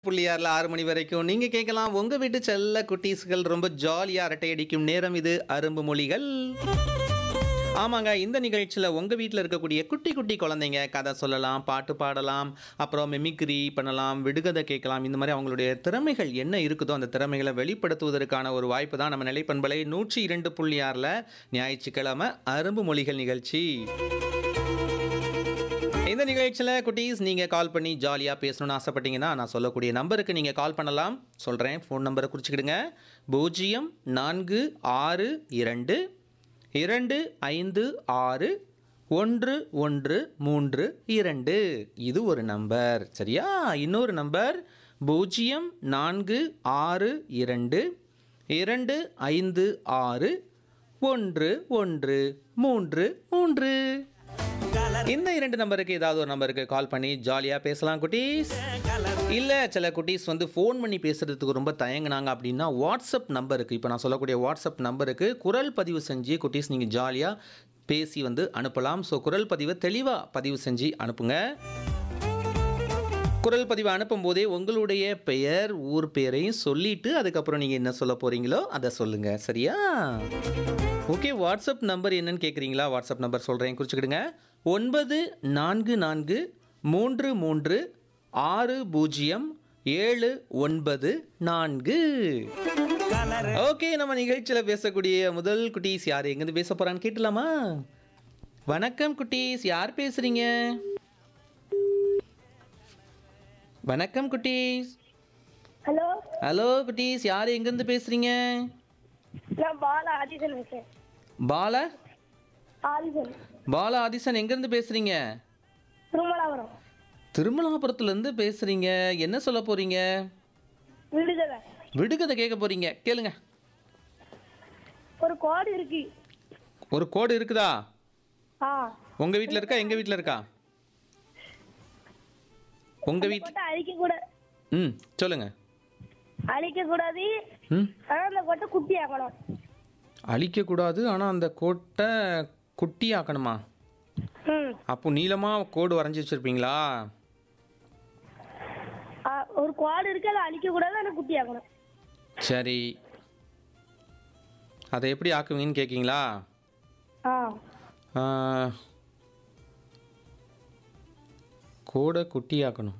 புள்ளியாரில் ஆறு மணி வரைக்கும் நீங்க கேட்கலாம் உங்க வீட்டு செல்ல குட்டீஸ்கள் ரொம்ப ஜாலியா அரட்டை அடிக்கும் நேரம் இது அரும்பு மொழிகள் ஆமாங்க இந்த நிகழ்ச்சியில் உங்கள் வீட்டில் இருக்கக்கூடிய குட்டி குட்டி குழந்தைங்க கதை சொல்லலாம் பாட்டு பாடலாம் அப்புறம் மிமிக்ரி பண்ணலாம் விடுகதை கேட்கலாம் இந்த மாதிரி அவங்களுடைய திறமைகள் என்ன இருக்குதோ அந்த திறமைகளை வெளிப்படுத்துவதற்கான ஒரு வாய்ப்பு தான் நம்ம நிலைப்பண்பலை நூற்றி இரண்டு புள்ளி ஆறில் ஞாயிற்றுக்கிழமை அரும்பு மொழிகள் நிகழ்ச்சி இந்த நிகழ்ச்சியில் குட்டீஸ் நீங்கள் கால் பண்ணி ஜாலியாக பேசணும்னு ஆசைப்பட்டீங்கன்னா நான் சொல்லக்கூடிய நம்பருக்கு நீங்கள் கால் பண்ணலாம் சொல்கிறேன் ஃபோன் நம்பரை குறிச்சிக்கிடுங்க பூஜ்ஜியம் நான்கு ஆறு இரண்டு இரண்டு ஐந்து ஆறு ஒன்று ஒன்று மூன்று இரண்டு இது ஒரு நம்பர் சரியா இன்னொரு நம்பர் பூஜ்ஜியம் நான்கு ஆறு இரண்டு இரண்டு ஐந்து ஆறு ஒன்று ஒன்று மூன்று மூன்று இந்த இரண்டு நம்பருக்கு ஏதாவது ஒரு நம்பருக்கு கால் பண்ணி ஜாலியாக பேசலாம் குட்டீஸ் இல்லை சில குட்டீஸ் வந்து ஃபோன் பண்ணி பேசுகிறதுக்கு ரொம்ப தயங்குனாங்க அப்படின்னா வாட்ஸ்அப் நம்பருக்கு இப்போ நான் சொல்லக்கூடிய வாட்ஸ்அப் நம்பருக்கு குரல் பதிவு செஞ்சு குட்டீஸ் நீங்கள் ஜாலியாக பேசி வந்து அனுப்பலாம் ஸோ குரல் பதிவை தெளிவாக பதிவு செஞ்சு அனுப்புங்க குரல் பதிவு அனுப்பும் போதே உங்களுடைய பெயர் ஊர் பெயரையும் சொல்லிட்டு அதுக்கப்புறம் நீங்கள் என்ன சொல்ல போகிறீங்களோ அதை சொல்லுங்கள் சரியா ஓகே வாட்ஸ்அப் நம்பர் என்னன்னு கேட்குறீங்களா வாட்ஸ்அப் நம்பர் சொல்கிறேன் குறிச்சுக்கிடுங்க ஒன்பது நான்கு நான்கு மூன்று மூன்று ஆறு பூஜ்ஜியம் ஏழு ஒன்பது நான்கு ஓகே நம்ம நிகழ்ச்சியில் பேசக்கூடிய முதல் குட்டீஸ் யார் எங்கேருந்து பேச போகிறான்னு கேட்டலாமா வணக்கம் குட்டீஸ் யார் பேசுகிறீங்க வணக்கம் குட்டீஸ் ஹலோ ஹலோ குட்டீஸ் யார் எங்கேருந்து பேசுகிறீங்க நான் பாலா ஆதிசன் பேசுறேன் பால ஆதிசன் பால ஆதிசன் எங்கேருந்து பேசுகிறீங்க திருமலாபுரம் திருமலாபுரத்துலேருந்து பேசுகிறீங்க என்ன சொல்ல போகிறீங்க விடுதலை விடுகதை கேட்க போகிறீங்க கேளுங்க ஒரு கோடு இருக்கு ஒரு கோடு இருக்குதா ஆ உங்கள் வீட்டில் இருக்கா எங்கள் வீட்டில் இருக்கா உங்கள் வீட்டில் கோட்டை அழிக்க கூட ம் சொல்லுங்க அழிக்க கூடாது ம் ஆனா அந்த கோட்டை குட்டி ஆக்கணும் அழிக்கக்கூடாது ஆனால் அந்த கோட்டை குட்டி ஆக்கணுமா ம் அப்போ நீளமாக கோடு வரைஞ்சி வச்சுருப்பீங்களா ஆ, ஒரு கோடு இருக்கு அதை அழிக்க கூடாது ஆனால் குட்டி ஆக்கணும் சரி அதை எப்படி ஆக்குவீங்கன்னு கேட்கீங்களா ஆ ஆ, கோடை குட்டியாக்கணும்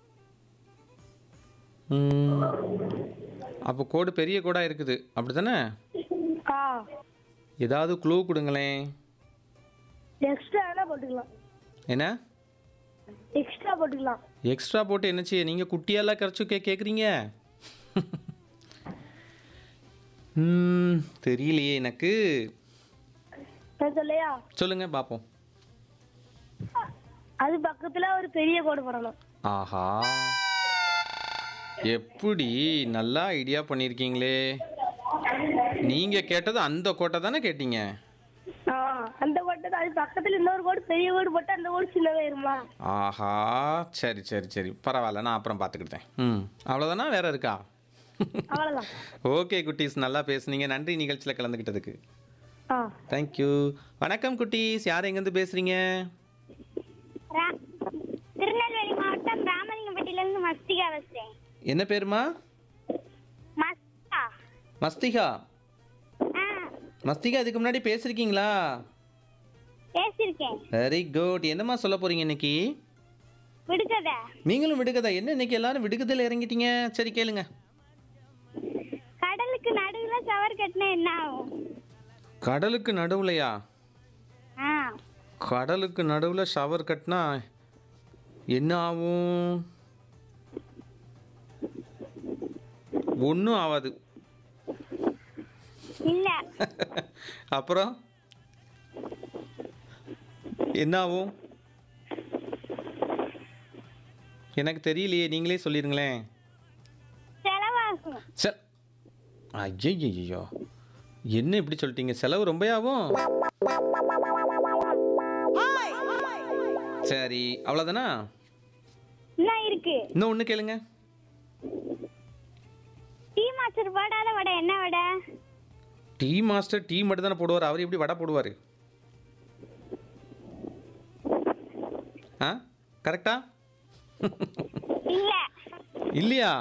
ம், அப்போ கோடு பெரிய கோடாக இருக்குது அப்படி தானே ஆ ஏதாவது க்ளூ கொடுங்களேன் எக்ஸ்ட்ரா வேணா போட்டுக்கலாம் என்ன எக்ஸ்ட்ரா போட்டுக்கலாம் எக்ஸ்ட்ரா போட்டு என்ன செய்ய நீங்கள் குட்டியெல்லாம் கரைச்சி கே கேட்குறீங்க ம், தெரியலையே எனக்கு நான் சொல்லையா சொல்லுங்கள் பார்ப்போம் அது பக்கத்துல ஒரு பெரிய கோடு போடணும் ஆஹா எப்படி நல்லா ஐடியா பண்ணியிருக்கீங்களே நீங்கள் கேட்டது அந்த கோட்டை தானே கேட்டீங்க ஆ அந்த கோட்டை தான் அது பக்கத்துல இன்னொரு கோடு பெரிய கோடு போட்டு அந்த கோடு சின்னதாயிருமா ஆஹா சரி சரி சரி பரவாயில்ல நான் அப்புறம் பார்த்துக்கிட்டேன் ம் அவ்வளோதானா வேற இருக்கா அவ்வளோதான் ஓகே குட்டீஸ் நல்லா பேசுனீங்க நன்றி நிகழ்ச்சியில் கலந்துக்கிட்டதுக்கு ஆ தேங்க்யூ வணக்கம் குட்டீஸ் யார் எங்கேருந்து பேசுகிறீங்க ரா- திருநெல்வேலி மாவட்டம் ராமலிங்கப்பட்டியிலேருந்து மஸ்திகா பேசுகிறேன் என்ன பேருமா மஸ்திகா மஸ்திகா ஆ மஸ்திகா இதுக்கு முன்னாடி பேசியிருக்கீங்களா பேசியிருக்கேன் வெரி குட் என்னம்மா சொல்ல போகிறீங்க இன்னைக்கு விடுக்கதை நீங்களும் விடுகதை என்ன இன்னைக்கு எல்லாரும் விடுகதையில் இறங்கிட்டீங்க சரி கேளுங்க கடலுக்கு நடுவில் சவர் கட்டினா என்ன ஆகும் கடலுக்கு நடுவுலையா ஆ கடலுக்கு நடுவில் ஷவர் கட்டினா என்ன ஆகும் ஒன்றும் ஆகாது இல்லை அப்புறம் என்ன ஆகும் எனக்கு தெரியலையே நீங்களே சொல்லிடுங்களேன் செலவாகும் ச ஐயோ என்ன இப்படி சொல்லிட்டீங்க செலவு ரொம்ப ஆகும் சரி அவ்வளோதானா இன்னும் இருக்கு இன்னும் ஒன்று கேளுங்க டீ மாஸ்டர் போடாத வடை என்ன வடை டீ மாஸ்டர் டீ மட்டும் தானே போடுவார் அவர் எப்படி வடை போடுவார் ஆ கரெக்டா இல்ல இல்லையா